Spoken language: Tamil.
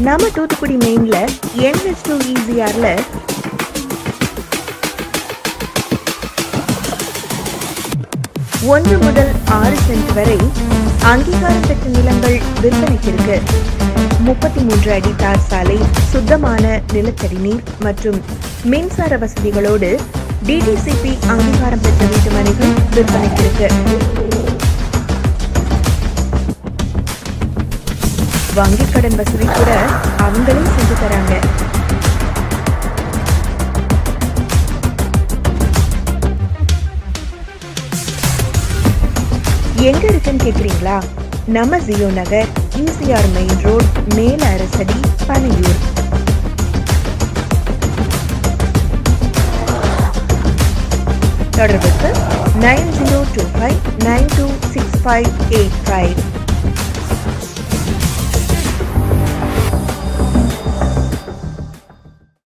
நம்ம தூத்துக்குடி மெயின்ல என்ஹெச் டூ ஈசிஆர்ல ஒன்று முதல் ஆறு சென்ட் வரை அங்கீகாரம் பெற்ற நிலங்கள் விற்பனைக்கு இருக்கு முப்பத்தி மூன்று அடி தார் சாலை சுத்தமான நிலத்தடி நீர் மற்றும் மின்சார வசதிகளோடு டிடிசிபி அங்கீகாரம் பெற்ற வீட்டு மனைகள் விற்பனைக்கு இருக்கு வங்கிக் கடன் வசதி கூட அவங்களே செஞ்சு தராங்க எங்க இருக்குன்னு கேக்குறீங்களா நம்ம Jio Nagar ECR main road மேல அரசடி பனையூர் தொடர்புக்கு nine zero two five nine two six five eight five